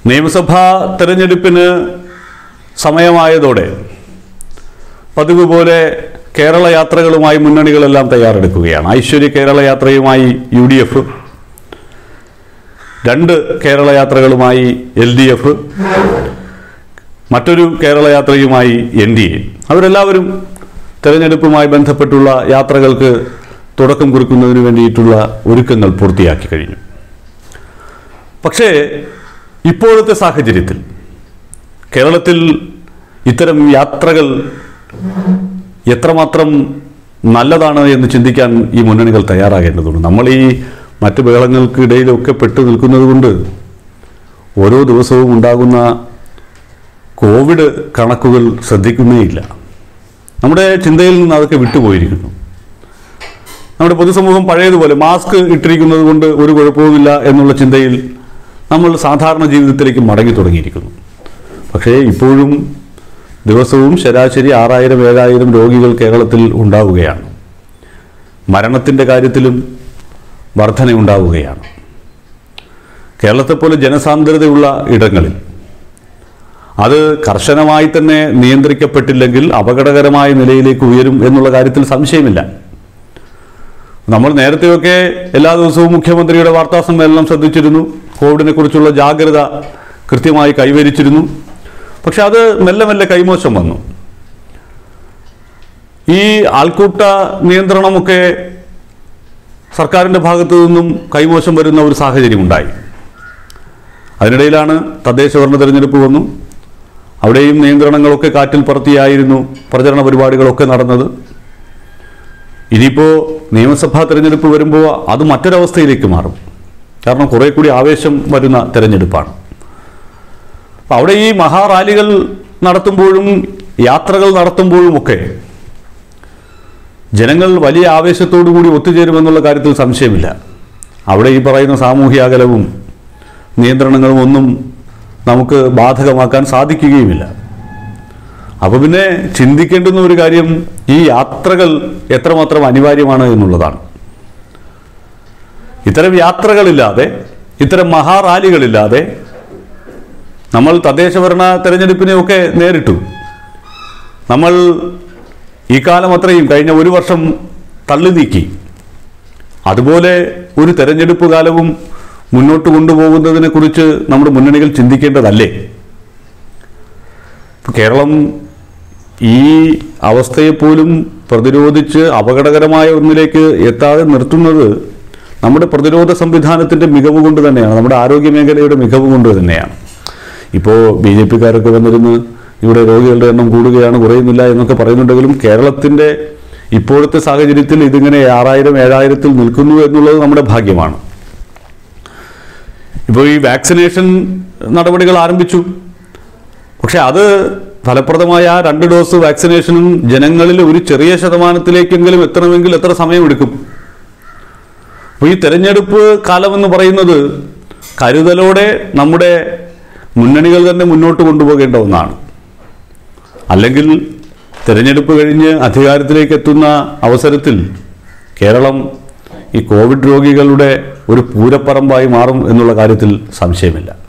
നിയമസഭാ തെരഞ്ഞെടുപ്പിന് സമയമായതോടെ പതിവ് പോലെ കേരള യാത്രകളുമായി മുന്നണികളെല്ലാം തയ്യാറെടുക്കുകയാണ് ഐശ്വര്യ കേരള യാത്രയുമായി യു ഡി എഫ് രണ്ട് കേരള യാത്രകളുമായി എൽ ഡി എഫ് മറ്റൊരു കേരള യാത്രയുമായി എൻ ഡി എ അവരെല്ലാവരും തെരഞ്ഞെടുപ്പുമായി ബന്ധപ്പെട്ടുള്ള യാത്രകൾക്ക് തുടക്കം കുറിക്കുന്നതിന് വേണ്ടിയിട്ടുള്ള ഒരുക്കങ്ങൾ പൂർത്തിയാക്കി കഴിഞ്ഞു പക്ഷേ ഇപ്പോഴത്തെ സാഹചര്യത്തിൽ കേരളത്തിൽ ഇത്തരം യാത്രകൾ എത്രമാത്രം നല്ലതാണ് എന്ന് ചിന്തിക്കാൻ ഈ മുന്നണികൾ തയ്യാറാകേണ്ടതുണ്ട് നമ്മൾ ഈ മറ്റ് ബഹളങ്ങൾക്കിടയിലൊക്കെ പെട്ടു നിൽക്കുന്നത് കൊണ്ട് ഓരോ ദിവസവും ഉണ്ടാകുന്ന കോവിഡ് കണക്കുകൾ ശ്രദ്ധിക്കുന്നേയില്ല നമ്മുടെ ചിന്തയിൽ നിന്ന് അതൊക്കെ വിട്ടുപോയിരിക്കുന്നു നമ്മുടെ പൊതുസമൂഹം പഴയതുപോലെ മാസ്ക് ഇട്ടിരിക്കുന്നത് കൊണ്ട് ഒരു കുഴപ്പവുമില്ല എന്നുള്ള ചിന്തയിൽ നമ്മൾ സാധാരണ ജീവിതത്തിലേക്ക് മടങ്ങി തുടങ്ങിയിരിക്കുന്നു പക്ഷേ ഇപ്പോഴും ദിവസവും ശരാശരി ആറായിരം ഏഴായിരം രോഗികൾ കേരളത്തിൽ ഉണ്ടാവുകയാണ് മരണത്തിൻ്റെ കാര്യത്തിലും വർധനയുണ്ടാവുകയാണ് കേരളത്തെപ്പോലെ ജനസാന്ദ്രതയുള്ള ഇടങ്ങളിൽ അത് കർശനമായി തന്നെ നിയന്ത്രിക്കപ്പെട്ടില്ലെങ്കിൽ അപകടകരമായ നിലയിലേക്ക് ഉയരും എന്നുള്ള കാര്യത്തിൽ സംശയമില്ല നമ്മൾ നേരത്തെയൊക്കെ എല്ലാ ദിവസവും മുഖ്യമന്ത്രിയുടെ വാർത്താ സമ്മേളനം ശ്രദ്ധിച്ചിരുന്നു കോവിഡിനെ കുറിച്ചുള്ള ജാഗ്രത കൃത്യമായി കൈവരിച്ചിരുന്നു പക്ഷെ അത് മെല്ലെ മെല്ലെ കൈമോശം വന്നു ഈ ആൾക്കൂട്ട നിയന്ത്രണമൊക്കെ സർക്കാരിൻ്റെ ഭാഗത്തു നിന്നും കൈമോശം വരുന്ന ഒരു സാഹചര്യം ഉണ്ടായി അതിനിടയിലാണ് തദ്ദേശ ഭരണ തെരഞ്ഞെടുപ്പ് വന്നു അവിടെയും നിയന്ത്രണങ്ങളൊക്കെ കാറ്റിൽ പറത്തിയായിരുന്നു പ്രചരണ പരിപാടികളൊക്കെ നടന്നത് ഇനിയിപ്പോൾ നിയമസഭാ തെരഞ്ഞെടുപ്പ് വരുമ്പോൾ അത് മറ്റൊരവസ്ഥയിലേക്ക് മാറും കാരണം കുറെ കൂടി ആവേശം വരുന്ന തെരഞ്ഞെടുപ്പാണ് അപ്പോൾ അവിടെ ഈ മഹാറാലികൾ നടത്തുമ്പോഴും യാത്രകൾ നടത്തുമ്പോഴുമൊക്കെ ജനങ്ങൾ വലിയ ആവേശത്തോടു കൂടി ഒത്തുചേരുമെന്നുള്ള കാര്യത്തിൽ സംശയമില്ല അവിടെ ഈ പറയുന്ന സാമൂഹ്യ അകലവും നിയന്ത്രണങ്ങളും ഒന്നും നമുക്ക് ബാധകമാക്കാൻ സാധിക്കുകയുമില്ല അപ്പോൾ പിന്നെ ചിന്തിക്കേണ്ടുന്ന ഒരു കാര്യം ഈ യാത്രകൾ എത്രമാത്രം അനിവാര്യമാണ് എന്നുള്ളതാണ് ഇത്തരം യാത്രകളില്ലാതെ ഇത്തരം മഹാറാലികളില്ലാതെ നമ്മൾ തദ്ദേശഭരണ തെരഞ്ഞെടുപ്പിനെയൊക്കെ നേരിട്ടു നമ്മൾ ഈ കാലം അത്രയും കഴിഞ്ഞ ഒരു വർഷം തള്ളി നീക്കി അതുപോലെ ഒരു തെരഞ്ഞെടുപ്പ് കാലവും മുന്നോട്ട് കൊണ്ടുപോകുന്നതിനെ കുറിച്ച് നമ്മുടെ മുന്നണികൾ ചിന്തിക്കേണ്ടതല്ലേ കേരളം ഈ അവസ്ഥയെപ്പോലും പ്രതിരോധിച്ച് അപകടകരമായ ഒന്നിലേക്ക് എത്താതെ നിർത്തുന്നത് നമ്മുടെ പ്രതിരോധ സംവിധാനത്തിൻ്റെ മികവ് കൊണ്ട് തന്നെയാണ് നമ്മുടെ ആരോഗ്യ മേഖലയുടെ മികവ് കൊണ്ട് തന്നെയാണ് ഇപ്പോൾ ബി ജെ പിക്കാരൊക്കെ വന്നിരുന്ന് ഇവിടെ രോഗികളുടെ എണ്ണം കൂടുകയാണ് കുറയുന്നില്ല എന്നൊക്കെ പറയുന്നുണ്ടെങ്കിലും കേരളത്തിൻ്റെ ഇപ്പോഴത്തെ സാഹചര്യത്തിൽ ഇതിങ്ങനെ ആറായിരം ഏഴായിരത്തിൽ നിൽക്കുന്നു എന്നുള്ളത് നമ്മുടെ ഭാഗ്യമാണ് ഇപ്പോൾ ഈ വാക്സിനേഷൻ നടപടികൾ ആരംഭിച്ചു പക്ഷെ അത് ഫലപ്രദമായ ആ രണ്ട് ഡോസ് വാക്സിനേഷനും ജനങ്ങളിൽ ഒരു ചെറിയ ശതമാനത്തിലേക്കെങ്കിലും എത്തണമെങ്കിൽ എത്ര സമയമെടുക്കും അപ്പോൾ ഈ തെരഞ്ഞെടുപ്പ് കാലമെന്ന് പറയുന്നത് കരുതലോടെ നമ്മുടെ മുന്നണികൾ തന്നെ മുന്നോട്ട് കൊണ്ടുപോകേണ്ട ഒന്നാണ് അല്ലെങ്കിൽ തിരഞ്ഞെടുപ്പ് കഴിഞ്ഞ് അധികാരത്തിലേക്ക് എത്തുന്ന അവസരത്തിൽ കേരളം ഈ കോവിഡ് രോഗികളുടെ ഒരു പൂരപ്പറമ്പായി മാറും എന്നുള്ള കാര്യത്തിൽ സംശയമില്ല